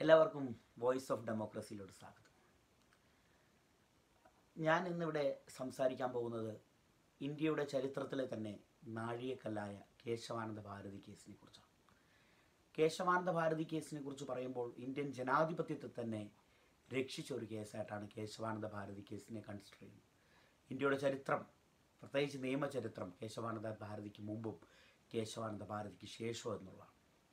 എല്ലാവർക്കും voice of ഡെമോക്രസിയിലോട്ട് സ്വാഗതം ഞാൻ ഇന്നിവിടെ സംസാരിക്കാൻ പോകുന്നത് ഇന്ത്യയുടെ ചരിത്രത്തിലെ തന്നെ നാഴികക്കല്ലായ കേശവാനന്ദ ഭാരതി കേസിനെ കുറിച്ചാണ് കേശവാനന്ദ ഭാരതി കേസിനെ കുറിച്ച് പറയുമ്പോൾ ഇന്ത്യൻ ജനാധിപത്യത്തെ തന്നെ രക്ഷിച്ച ഒരു കേസായിട്ടാണ് കേശവാനന്ദ ഭാരതി കേസിനെ കൺസിഡർ ചെയ്യുന്നത് ഇന്ത്യയുടെ ചരിത്രം പ്രത്യേകിച്ച് നിയമചരിത്രം കേശവാനന്ദ ഭാരതിക്ക് മുമ്പും കേശവാനന്ദ ഭാരതിക്ക് ശേഷവും എന്നുള്ളതാണ്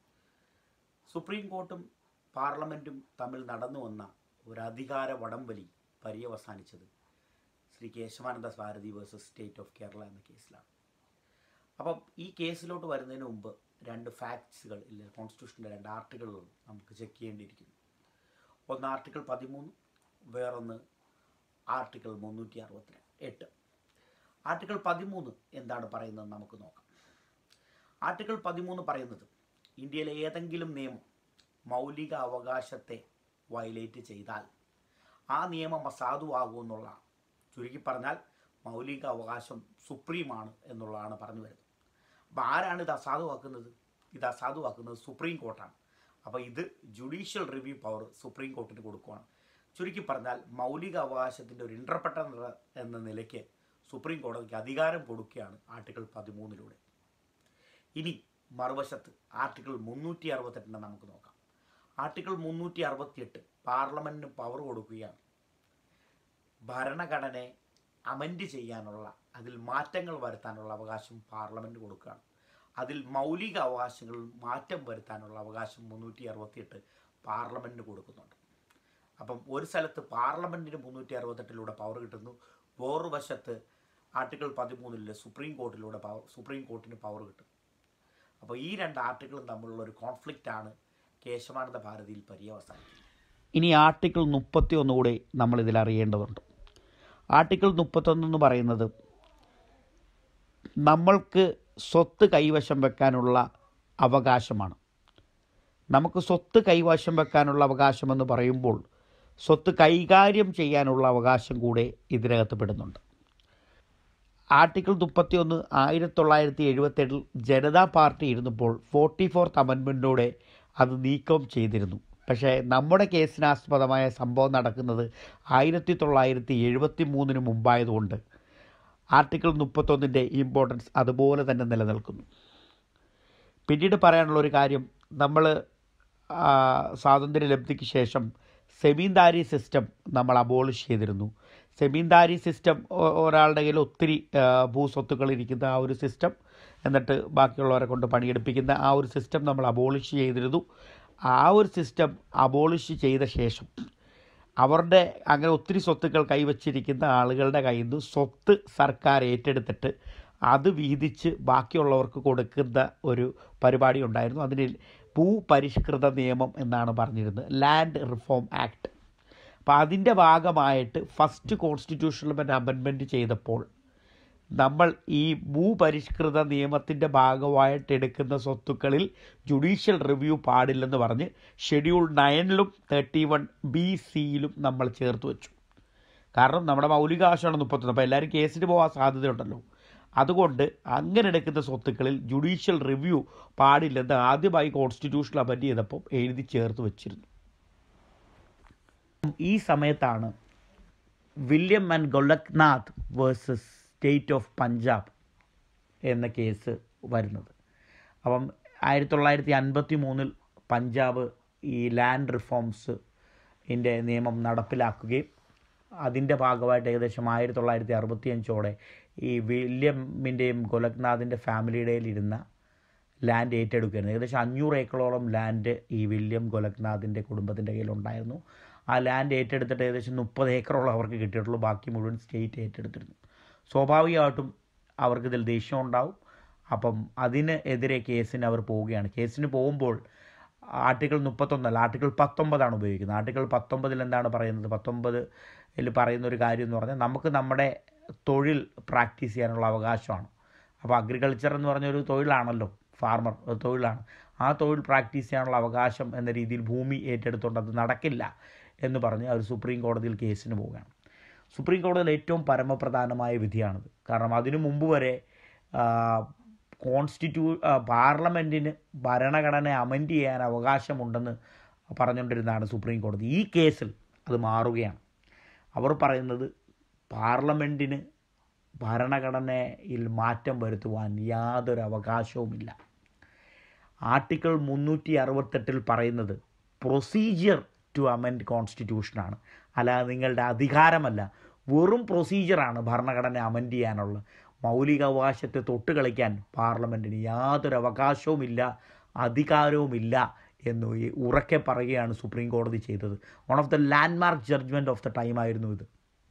സുപ്രീം കോർട്ടും പാർലമെൻറ്റും തമ്മിൽ നടന്നു വന്ന ഒരു അധികാര വടംവലി പര്യവസാനിച്ചത് Shri Kesavananda Bharati versus state of Kerala എന്ന കേസിലാണ് അപ്പം ഈ കേസിലോട്ട് വരുന്നതിന് മുമ്പ് രണ്ട് ഫാക്ട്സുകൾ ഇല്ല കോൺസ്റ്റിറ്റ്യൂഷൻ്റെ രണ്ട് ആർട്ടിക്കിളുകൾ നമുക്ക് ചെക്ക് ചെയ്യേണ്ടിയിരിക്കുന്നു ഒന്ന് ആർട്ടിക്കിൾ പതിമൂന്ന് വേറൊന്ന് ആർട്ടിക്കിൾ മുന്നൂറ്റി അറുപത്തി എട്ട് ആർട്ടിക്കിൾ പതിമൂന്ന് എന്താണ് പറയുന്നത് നമുക്ക് നോക്കാം ആർട്ടിക്കിൾ പതിമൂന്ന് പറയുന്നത് ഇന്ത്യയിലെ ഏതെങ്കിലും നിയമം മൗലിക അവകാശത്തെ വയലേറ്റ് ചെയ്താൽ ആ നിയമം അസാധുവാകുമെന്നുള്ളതാണ് ചുരുക്കി പറഞ്ഞാൽ മൗലിക അവകാശം സുപ്രീമാണ് എന്നുള്ളതാണ് പറഞ്ഞു വരുന്നത് അപ്പോൾ ആരാണ് ഇത് അസാധുവാക്കുന്നത് ഇത് അസാധുവാക്കുന്നത് സുപ്രീം കോർട്ടാണ് അപ്പോൾ ഇത് ജുഡീഷ്യൽ റിവ്യൂ പവർ സുപ്രീം കോർട്ടിന് കൊടുക്കുകയാണ് ചുരുക്കി പറഞ്ഞാൽ മൗലിക അവകാശത്തിൻ്റെ ഒരു ഇൻ്റർപ്രട്ടർ എന്ന നിലയ്ക്ക് സുപ്രീം കോടതിക്ക് അധികാരം കൊടുക്കുകയാണ് ആർട്ടിക്കിൾ പതിമൂന്നിലൂടെ ഇനി മറുവശത്ത് ആർട്ടിക്കിൾ മുന്നൂറ്റി അറുപത്തെട്ടിനെ നമുക്ക് നോക്കാം ആർട്ടിക്കിൾ മുന്നൂറ്റി അറുപത്തിയെട്ട് പാർലമെൻറ്റിന് പവർ കൊടുക്കുകയാണ് ഭരണഘടനയെ അമെൻഡ് ചെയ്യാനുള്ള അതിൽ മാറ്റങ്ങൾ വരുത്താനുള്ള അവകാശം പാർലമെൻറ്റ് കൊടുക്കുകയാണ് അതിൽ മൗലിക അവകാശങ്ങളിൽ മാറ്റം വരുത്താനുള്ള അവകാശം മുന്നൂറ്റി അറുപത്തിയെട്ട് പാർലമെൻറ്റിന് കൊടുക്കുന്നുണ്ട് അപ്പം ഒരു സ്ഥലത്ത് പാർലമെൻറ്റിന് മുന്നൂറ്റി അറുപത്തെട്ടിലൂടെ പവർ കിട്ടുന്നു വേറൊരു വശത്ത് ആർട്ടിക്കിൾ പതിമൂന്നിൽ സുപ്രീം കോർട്ടിലൂടെ പവർ സുപ്രീം കോർട്ടിന് പവർ കിട്ടും അപ്പോൾ ഈ രണ്ട് ആർട്ടിക്കിളും തമ്മിലുള്ള ഒരു കോൺഫ്ലിക്റ്റാണ് കേശവാനന്ദ ഭാരതിയിൽ പര്യവസാനിക്കുന്നത് ഇനി ആർട്ടിക്കിൾ മുപ്പത്തി ഒന്നുകൂടി നമ്മൾ ഇതിൽ അറിയേണ്ടതുണ്ട് ആർട്ടിക്കിൾ മുപ്പത്തൊന്ന് എന്ന് പറയുന്നത് നമ്മൾക്ക് സ്വത്ത് കൈവശം വെക്കാനുള്ള അവകാശമാണ് നമുക്ക് സ്വത്ത് കൈവശം വെക്കാനുള്ള അവകാശമെന്ന് പറയുമ്പോൾ സ്വത്ത് കൈകാര്യം ചെയ്യാനുള്ള അവകാശം കൂടെ ഇതിനകത്ത് പെടുന്നുണ്ട് ആർട്ടിക്കിൾ മുപ്പത്തിയൊന്ന് ആയിരത്തി തൊള്ളായിരത്തി എഴുപത്തേഴിൽ ജനതാ പാർട്ടി ഇരുന്നപ്പോൾ ഫോർട്ടി ഫോർത്ത് അമെൻമെൻറ്റോടെ അത് നീക്കം ചെയ്തിരുന്നു പക്ഷേ നമ്മുടെ കേസിനാസ്പദമായ സംഭവം നടക്കുന്നത് ആയിരത്തി തൊള്ളായിരത്തി എഴുപത്തി മൂന്നിന് മുമ്പായതുകൊണ്ട് ആർട്ടിക്കിൾ മുപ്പത്തൊന്നിൻ്റെ ഇമ്പോർട്ടൻസ് അതുപോലെ തന്നെ നിലനിൽക്കുന്നു പിന്നീട് പറയാനുള്ള ഒരു കാര്യം നമ്മൾ സ്വാതന്ത്ര്യലബ്ധിക്ക് ശേഷം സെമീന്ദാരി സിസ്റ്റം നമ്മൾ അബോളിഷ് ചെയ്തിരുന്നു സെമീന്ദാരി സിസ്റ്റം ഒരാളുടെ കയ്യിൽ ഒത്തിരി ഭൂസ്വത്തുക്കൾ ഇരിക്കുന്ന ആ ഒരു സിസ്റ്റം എന്നിട്ട് ബാക്കിയുള്ളവരെ കൊണ്ട് പണിയെടുപ്പിക്കുന്ന ആ ഒരു സിസ്റ്റം നമ്മൾ അബോളിഷ് ചെയ്തിരുന്നു ആ ഒരു സിസ്റ്റം അബോളിഷ് ചെയ്ത ശേഷം അവരുടെ അങ്ങനെ ഒത്തിരി സ്വത്തുക്കൾ കൈവച്ചിരിക്കുന്ന ആളുകളുടെ കയ്യിൽ നിന്ന് സ്വത്ത് സർക്കാർ ഏറ്റെടുത്തിട്ട് അത് വീതിച്ച് ബാക്കിയുള്ളവർക്ക് കൊടുക്കുന്ന ഒരു പരിപാടി ഉണ്ടായിരുന്നു അതിന് ഭൂപരിഷ്കൃത നിയമം എന്നാണ് പറഞ്ഞിരുന്നത് ലാൻഡ് റിഫോം ആക്ട് അപ്പോൾ അതിൻ്റെ ഭാഗമായിട്ട് ഫസ്റ്റ് കോൺസ്റ്റിറ്റ്യൂഷണൽ അമെൻമെൻറ്റ് ചെയ്തപ്പോൾ നമ്മൾ ഈ ഭൂപരിഷ്കൃത നിയമത്തിൻ്റെ ഭാഗമായിട്ട് എടുക്കുന്ന സ്വത്തുക്കളിൽ ജുഡീഷ്യൽ റിവ്യൂ പാടില്ലെന്ന് പറഞ്ഞ് ഷെഡ്യൂൾ നയനിലും തേർട്ടി വൺ ബി സിയിലും നമ്മൾ ചേർത്ത് വെച്ചു കാരണം നമ്മുടെ മൗലികാവകാശമാണ് മുപ്പത്തൊന്ന് അപ്പോൾ എല്ലാവരും കേസിന് പോകാൻ സാധ്യതയുണ്ടല്ലോ അതുകൊണ്ട് അങ്ങനെ എടുക്കുന്ന സ്വത്തുക്കളിൽ ജുഡീഷ്യൽ റിവ്യൂ പാടില്ലെന്ന് ആദ്യമായി കോൺസ്റ്റിറ്റ്യൂഷണൽ അമെൻഡ് ചെയ്തപ്പോൾ എഴുതി ചേർത്ത് വെച്ചിരുന്നു ഈ സമയത്താണ് William and Golaknath versus state of Punjab എന്ന കേസ് വരുന്നത് അപ്പം ആയിരത്തി തൊള്ളായിരത്തി അൻപത്തി മൂന്നിൽ പഞ്ചാബ് ഈ ലാൻഡ് റിഫോംസ് ഇതിൻ്റെ നിയമം നടപ്പിലാക്കുകയും അതിൻ്റെ ഭാഗമായിട്ട് ഏകദേശം ആയിരത്തി തൊള്ളായിരത്തി അറുപത്തി അഞ്ചോടെ ഈ വില്യമിൻ്റെയും ഗോലക്നാഥിൻ്റെ ഫാമിലിയുടെയിൽ ഇരുന്ന ലാൻഡ് ഏറ്റെടുക്കുകയായിരുന്നു ഏകദേശം അഞ്ഞൂറ് ഏക്കറോളം ലാൻഡ് ഈ വില്യം ഗോലക്നാഥിൻ്റെ കുടുംബത്തിൻ്റെ കയ്യിലുണ്ടായിരുന്നു ആ ലാൻഡ് ഏറ്റെടുത്തിട്ട് ഏകദേശം മുപ്പത് ഏക്കറോളം അവർക്ക് കിട്ടിയിട്ടുള്ളൂ ബാക്കി മുഴുവൻ സ്റ്റേറ്റ് ഏറ്റെടുത്തിരുന്നു സ്വാഭാവികമായിട്ടും അവർക്ക് ഇതിൽ ദേഷ്യം ഉണ്ടാവും അപ്പം അതിന് എതിരെ കേസിന് അവർ പോവുകയാണ് കേസിന് പോകുമ്പോൾ ആർട്ടിക്കിൾ മുപ്പത്തൊന്നല്ല ആർട്ടിക്കിൾ പത്തൊമ്പതാണ് ഉപയോഗിക്കുന്നത് ആർട്ടിക്കിൾ പത്തൊമ്പതിൽ എന്താണ് പറയുന്നത് പത്തൊമ്പതിൽ പറയുന്ന ഒരു കാര്യം എന്ന് പറഞ്ഞാൽ നമുക്ക് നമ്മുടെ തൊഴിൽ പ്രാക്ടീസ് ചെയ്യാനുള്ള അവകാശമാണ് അപ്പോൾ അഗ്രികൾച്ചർ എന്ന് പറഞ്ഞൊരു തൊഴിലാണല്ലോ ഫാർമർ ഒരു തൊഴിലാണ് ആ തൊഴിൽ പ്രാക്ടീസ് ചെയ്യാനുള്ള അവകാശം എന്ന രീതിയിൽ ഭൂമി ഏറ്റെടുത്തുകൊണ്ട് അത് നടക്കില്ല എന്ന് പറഞ്ഞ് അവർ സുപ്രീം കോടതിയിൽ കേസിന് പോവുകയാണ് സുപ്രീം കോടതിയിൽ ഏറ്റവും പരമപ്രധാനമായ വിധിയാണിത് കാരണം അതിനു മുമ്പ് വരെ കോൺസ്റ്റിറ്റ്യൂ പാർലമെൻറ്റിന് ഭരണഘടന അമെൻഡ് ചെയ്യാൻ അവകാശമുണ്ടെന്ന് പറഞ്ഞുകൊണ്ടിരുന്നതാണ് സുപ്രീം കോടതി ഈ കേസിൽ അത് മാറുകയാണ് അവർ പറയുന്നത് പാർലമെൻറ്റിന് ഭരണഘടനയിൽ മാറ്റം വരുത്തുവാൻ യാതൊരു അവകാശവുമില്ല ആർട്ടിക്കിൾ മുന്നൂറ്റി അറുപത്തെട്ടിൽ പറയുന്നത് പ്രൊസീജിയർ ടു അമെൻഡ് കോൺസ്റ്റിറ്റ്യൂഷനാണ് അല്ലാതെ നിങ്ങളുടെ അധികാരമല്ല വെറും പ്രൊസീജിയറാണ് ഭരണഘടന അമെൻഡ് ചെയ്യാനുള്ള മൗലികാവകാശത്തെ തൊട്ട് കളിക്കാൻ പാർലമെൻറ്റിന് യാതൊരു അവകാശവുമില്ല അധികാരവുമില്ല എന്ന് ഈ ഉറക്കെ പറയുകയാണ് സുപ്രീം കോടതി ചെയ്തത് one of the landmark judgement of the time ആയിരുന്നു ഇത്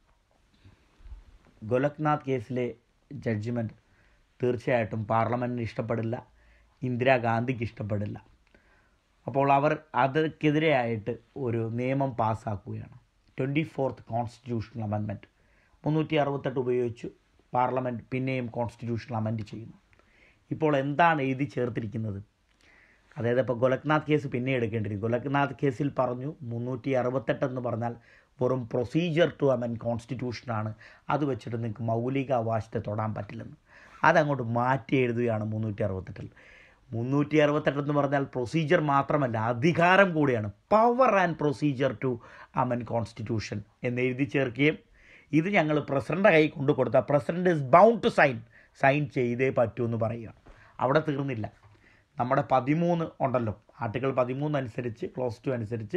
ഗോലക്നാഥ് കേസിലെ ജഡ്ജ്മെൻറ്റ് തീർച്ചയായിട്ടും പാർലമെൻറ്റിന് ഇഷ്ടപ്പെടില്ല ഇന്ദിരാഗാന്ധിക്ക് ഇഷ്ടപ്പെടില്ല അപ്പോൾ അവർ അതൊക്കെതിരെയായിട്ട് ഒരു നിയമം പാസ്സാക്കുകയാണ് ട്വൻറ്റി ഫോർത്ത് കോൺസ്റ്റിറ്റ്യൂഷണൽ അമെൻമെൻറ്റ് മുന്നൂറ്റി അറുപത്തെട്ട് ഉപയോഗിച്ചു പാർലമെൻറ്റ് പിന്നെയും കോൺസ്റ്റിറ്റ്യൂഷണൽ അമെൻറ്റ് ചെയ്യുന്നു ഇപ്പോൾ എന്താണ് എഴുതി ചേർത്തിരിക്കുന്നത് അതായത് ഇപ്പോൾ ഗോലക്നാഥ് കേസ് പിന്നെ എടുക്കേണ്ടിയിരിക്കും ഗോലക്നാഥ് കേസിൽ പറഞ്ഞു മുന്നൂറ്റി അറുപത്തെട്ട് എന്ന് പറഞ്ഞാൽ വെറും പ്രൊസീജിയർ ടു അമെൻ കോൺസ്റ്റിറ്റ്യൂഷനാണ് അത് വെച്ചിട്ട് നിങ്ങൾക്ക് മൗലിക അവകാശത്തെ തൊടാൻ പറ്റില്ലെന്ന് അതങ്ങോട്ട് മാറ്റി എഴുതുകയാണ് മുന്നൂറ്റി അറുപത്തെട്ടിൽ മുന്നൂറ്റി അറുപത്തെട്ട് എന്ന് പറഞ്ഞാൽ പ്രൊസീജിയർ മാത്രമല്ല അധികാരം കൂടിയാണ് power and procedure to amend constitution എന്ന് എഴുതി ചേർക്കുകയും ഇത് ഞങ്ങൾ പ്രസിഡൻ്റെ കൈ കൊണ്ടു കൊടുത്താൽ president is bound to sign sign ചെയ്തേ പറ്റൂ എന്ന് പറയുക അവിടെ തീർന്നില്ല നമ്മുടെ പതിമൂന്ന് ഉണ്ടല്ലോ ആർട്ടിക്കിൾ പതിമൂന്ന് അനുസരിച്ച് ക്ലോസ് ടു അനുസരിച്ച്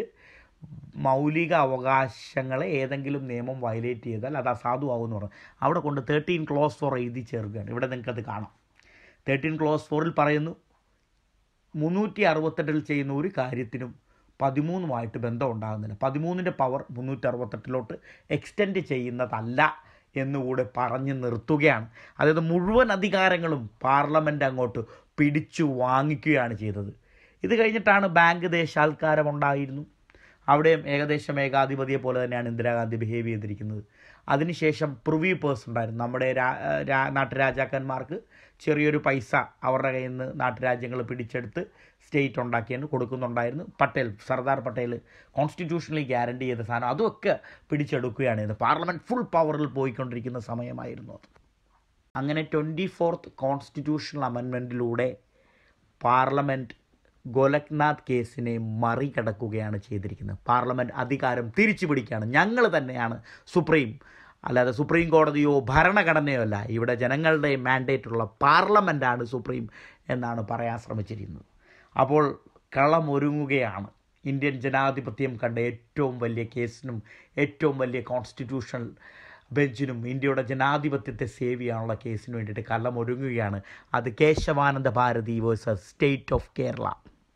മൗലിക അവകാശങ്ങളെ ഏതെങ്കിലും നിയമം വയലേറ്റ് ചെയ്താൽ അത് അസാധുവാകുമെന്ന് പറഞ്ഞു അവിടെ കൊണ്ട് തേർട്ടീൻ ക്ലോസ് ഫോർ എഴുതി ചേർക്കുകയാണ് ഇവിടെ നിങ്ങൾക്കത് കാണാം തേർട്ടീൻ ക്ലോസ് ഫോറിൽ പറയുന്നു മുന്നൂറ്റി അറുപത്തെട്ടിൽ ചെയ്യുന്ന ഒരു കാര്യത്തിനും പതിമൂന്നുമായിട്ട് ബന്ധം ഉണ്ടാകുന്നില്ല പതിമൂന്നിൻ്റെ പവർ മുന്നൂറ്റി അറുപത്തെട്ടിലോട്ട് എക്സ്റ്റെൻഡ് ചെയ്യുന്നതല്ല എന്നുകൂടെ പറഞ്ഞ് നിർത്തുകയാണ് അതായത് മുഴുവൻ അധികാരങ്ങളും പാർലമെൻറ്റ് അങ്ങോട്ട് പിടിച്ചു വാങ്ങിക്കുകയാണ് ചെയ്തത് ഇത് കഴിഞ്ഞിട്ടാണ് ബാങ്ക് ദേശാൽക്കാരം ഉണ്ടായിരുന്നു അവിടെയും ഏകദേശം ഏകാധിപതിയെ പോലെ തന്നെയാണ് ഇന്ദിരാഗാന്ധി ബിഹേവ് ചെയ്തിരിക്കുന്നത് അതിനുശേഷം പ്രിവ്യൂ പേഴ്സ് ഉണ്ടായിരുന്നു നമ്മുടെ രാ രാ- നാട്ടുരാജാക്കന്മാർക്ക് ചെറിയൊരു പൈസ അവരുടെ കയ്യിൽ നിന്ന് നാട്ടുരാജ്യങ്ങൾ പിടിച്ചെടുത്ത് സ്റ്റേറ്റ് ഉണ്ടാക്കിയാണ് കൊടുക്കുന്നുണ്ടായിരുന്നു പട്ടേൽ സർദാർ പട്ടേൽ കോൺസ്റ്റിറ്റ്യൂഷണലി ഗ്യാരണ്ടി ചെയ്ത സാധനം അതുമൊക്കെ പിടിച്ചെടുക്കുകയാണ് ചെയ്തത് പാർലമെൻറ്റ് ഫുൾ പവറിൽ പോയിക്കൊണ്ടിരിക്കുന്ന സമയമായിരുന്നു അത് അങ്ങനെ ട്വൻറ്റി ഫോർത്ത് കോൺസ്റ്റിറ്റ്യൂഷണൽ അമെൻമെൻറ്റിലൂടെ പാർലമെൻറ്റ് ഗോലക്നാഥ് കേസിനെ മറികടക്കുകയാണ് ചെയ്തിരിക്കുന്നത് പാർലമെൻറ്റ് അധികാരം തിരിച്ചു പിടിക്കുകയാണ് ഞങ്ങൾ തന്നെയാണ് സുപ്രീം അല്ലാതെ സുപ്രീം കോടതിയോ ഭരണഘടനയോ അല്ല ഇവിടെ ജനങ്ങളുടെ മാൻഡേറ്റുള്ള പാർലമെൻറ്റാണ് സുപ്രീം എന്നാണ് പറയാൻ ശ്രമിച്ചിരിക്കുന്നത് അപ്പോൾ കളമൊരുങ്ങുകയാണ് ഇന്ത്യൻ ജനാധിപത്യം കണ്ട ഏറ്റവും വലിയ കേസിനും ഏറ്റവും വലിയ കോൺസ്റ്റിറ്റ്യൂഷണൽ ബെഞ്ചിനും ഇന്ത്യയുടെ ജനാധിപത്യത്തെ സേവ് ചെയ്യാനുള്ള കേസിന് വേണ്ടിയിട്ട് കള്ളമൊരുങ്ങുകയാണ് അത് Kesavananda Bharati versus state of Kerala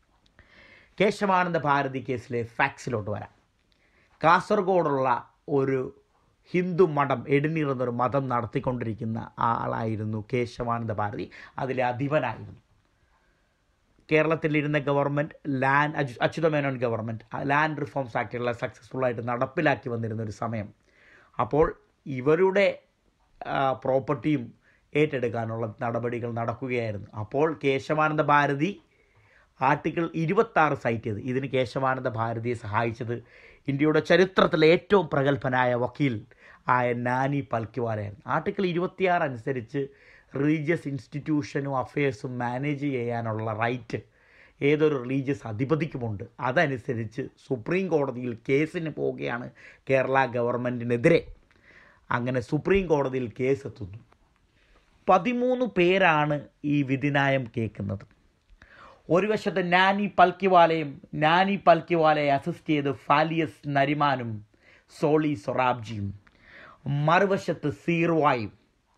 Kesavananda Bharati കേസിലെ ഫാക്സിലോട്ട് വരാം കാസർഗോഡുള്ള ഒരു ഹിന്ദു മഠം എടിനീർ എന്നൊരു മതം നടത്തിക്കൊണ്ടിരിക്കുന്ന ആളായിരുന്നു കേശവാനന്ദ ഭാരതി അതിലെ അധിപനായിരുന്നു കേരളത്തിലിരുന്ന ഗവൺമെൻറ് ലാൻഡ് അച്യു അച്യുതമേനോൻ ഗവൺമെൻറ് ലാൻഡ് റിഫോംസ് ആക്ടുകളെ സക്സസ്ഫുള്ളായിട്ട് നടപ്പിലാക്കി വന്നിരുന്ന ഒരു സമയം അപ്പോൾ ഇവരുടെ പ്രോപ്പർട്ടിയും ഏറ്റെടുക്കാനുള്ള നടപടികൾ നടക്കുകയായിരുന്നു അപ്പോൾ കേശവാനന്ദ ഭാരതി ആർട്ടിക്കിൾ ഇരുപത്താറ് സൈറ്റ് ചെയ്ത് ഇതിന് കേശവാനന്ദ ഭാരതിയെ സഹായിച്ചത് ഇന്ത്യയുടെ ചരിത്രത്തിലെ ഏറ്റവും പ്രഗത്ഭനായ വക്കീൽ ആയ നാനി പൽക്കിവാലയായിരുന്നു ആർട്ടിക്കിൾ ഇരുപത്തിയാറ് അനുസരിച്ച് റിലീജിയസ് ഇൻസ്റ്റിറ്റ്യൂഷനും അഫയേഴ്സും മാനേജ് ചെയ്യാനുള്ള റൈറ്റ് ഏതൊരു റിലീജിയസ് അധിപതിക്കുമുണ്ട് അതനുസരിച്ച് സുപ്രീം കോടതിയിൽ കേസിന് പോവുകയാണ് കേരള ഗവൺമെൻറ്റിനെതിരെ അങ്ങനെ സുപ്രീം കോടതിയിൽ കേസ് എത്തുന്നു പതിമൂന്ന് പേരാണ് ഈ വിധിന്യായം കേൾക്കുന്നത് ഒരു വശത്ത് നാനി പൽക്കിവാലയും നാനി പൽക്കിവാലയെ അസിസ്റ്റ് ചെയ്ത് ഫാലിയസ് നരിമാനും സോളി സൊറാബ്ജിയും മറുവശത്ത് സീർവായും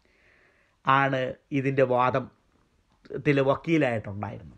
ആണ് ഇതിൻ്റെ വാദത്തിൽ വക്കീലായിട്ടുണ്ടായിരുന്നത്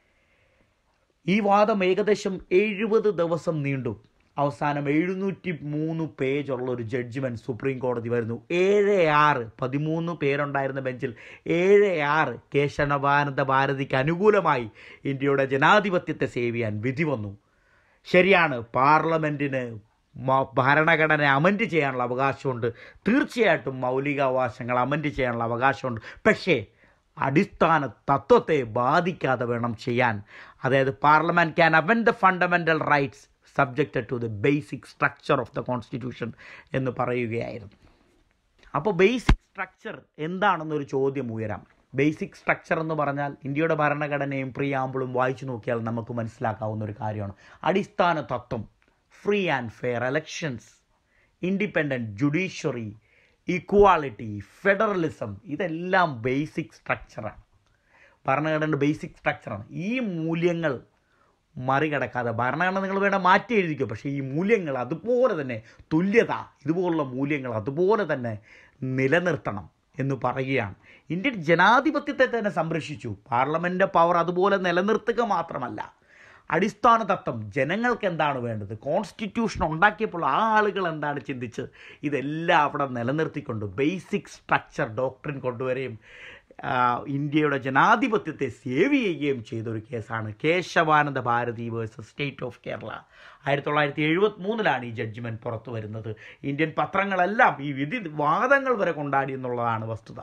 ഈ വാദം ഏകദേശം എഴുപത് ദിവസം നീണ്ടു അവസാനം എഴുന്നൂറ്റി മൂന്ന് പേജുള്ള ഒരു ജഡ്ജ്മെൻറ്റ് സുപ്രീം കോടതി വരുന്നു ഏഴ് ആറ് പതിമൂന്ന് പേരുണ്ടായിരുന്ന ബെഞ്ചിൽ ഏഴ് ആറ് കേശവനാനന്ദ ഭാരതിക്ക് അനുകൂലമായി ഇന്ത്യയുടെ ജനാധിപത്യത്തെ സേവ് ചെയ്യാൻ വിധി വന്നു ശരിയാണ് പാർലമെൻറ്റിന് മ- ഭരണഘടന അമൻഡ് ചെയ്യാനുള്ള അവകാശമുണ്ട് തീർച്ചയായിട്ടും മൗലികാവകാശങ്ങൾ അമൻഡ് ചെയ്യാനുള്ള അവകാശമുണ്ട് പക്ഷേ അടിസ്ഥാന തത്വത്തെ ബാധിക്കാതെ വേണം ചെയ്യാൻ അതായത് parliament can amend the fundamental rights subjected to the basic structure of the constitution എന്ന് പറയുകയായിരുന്നു അപ്പോൾ ബേസിക് സ്ട്രക്ചർ എന്താണെന്നൊരു ചോദ്യം ഉയരാം ബേസിക് സ്ട്രക്ചർ എന്ന് പറഞ്ഞാൽ ഇന്ത്യയുടെ ഭരണഘടനയും പ്രിയാമ്പിളും വായിച്ചു നോക്കിയാൽ നമുക്ക് മനസ്സിലാക്കാവുന്ന ഒരു കാര്യമാണ് അടിസ്ഥാന തത്വം free and fair elections independent judiciary equality federalism ഇതെല്ലാം ബേസിക് സ്ട്രക്ചറാണ് ഭരണഘടനയുടെ ബേസിക് സ്ട്രക്ചറാണ് ഈ മൂല്യങ്ങൾ മറികടക്കാതെ ഭരണഘടന നിങ്ങൾ വേണ്ട മാറ്റി എഴുതിക്കോ പക്ഷേ ഈ മൂല്യങ്ങൾ അതുപോലെ തന്നെ തുല്യത ഇതുപോലുള്ള മൂല്യങ്ങൾ അതുപോലെ തന്നെ നിലനിർത്തണം എന്ന് പറയുകയാണ് ഇന്ത്യൻ ജനാധിപത്യത്തെ തന്നെ സംരക്ഷിച്ചു പാർലമെൻറ്റിൻ്റെ പവർ അതുപോലെ നിലനിർത്തുക മാത്രമല്ല അടിസ്ഥാന തത്വം ജനങ്ങൾക്ക് എന്താണ് വേണ്ടത് കോൺസ്റ്റിറ്റ്യൂഷൻ ഉണ്ടാക്കിയപ്പോൾ ആ ആളുകൾ എന്താണ് ചിന്തിച്ചത് ഇതെല്ലാം അവിടെ നിലനിർത്തിക്കൊണ്ട് ബേസിക് സ്ട്രക്ചർ ഡോക്ടറിൻ കൊണ്ടുവരികയും ആ, ഇന്ത്യയുടെ ജനാധിപത്യത്തെ സേവ് ചെയ്യുകയും ചെയ്ത ഒരു കേസാണ് Kesavananda Bharati versus state of Kerala ആയിരത്തി തൊള്ളായിരത്തി എഴുപത്തി മൂന്നിലാണ് ഈ ജഡ്ജ്മെൻറ്റ് പുറത്തു വരുന്നത് ഇന്ത്യൻ പത്രങ്ങളെല്ലാം ഈ വിധി വാദങ്ങൾ വരെ കൊണ്ടാടി എന്നുള്ളതാണ് വസ്തുത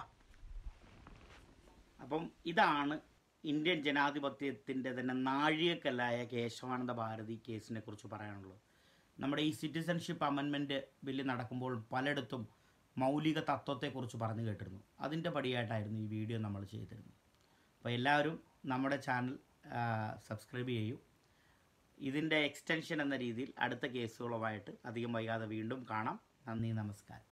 അപ്പം ഇതാണ് ഇന്ത്യൻ ജനാധിപത്യത്തിൻ്റെ തന്നെ നാഴികക്കല്ലായ കേശവാനന്ദ ഭാരതി കേസിനെ കുറിച്ച് പറയാനുള്ളത് നമ്മുടെ ഈ സിറ്റിസൺഷിപ്പ് അമെൻമെൻറ്റ് ബില്ല് നടക്കുമ്പോൾ പലയിടത്തും മൗലിക തത്വത്തെക്കുറിച്ച് പറഞ്ഞു കേട്ടിരുന്നു അതിൻ്റെ പടിയായിട്ടായിരുന്നു ഈ വീഡിയോ നമ്മൾ ചെയ്തിരുന്നത് അപ്പോൾ എല്ലാവരും നമ്മുടെ ചാനൽ സബ്സ്ക്രൈബ് ചെയ്യൂ ഇതിൻ്റെ എക്സ്റ്റൻഷൻ എന്ന രീതിയിൽ അടുത്ത കേസുകളുമായിട്ട് അധികം വൈകാതെ വീണ്ടും കാണാം നന്ദി നമസ്കാരം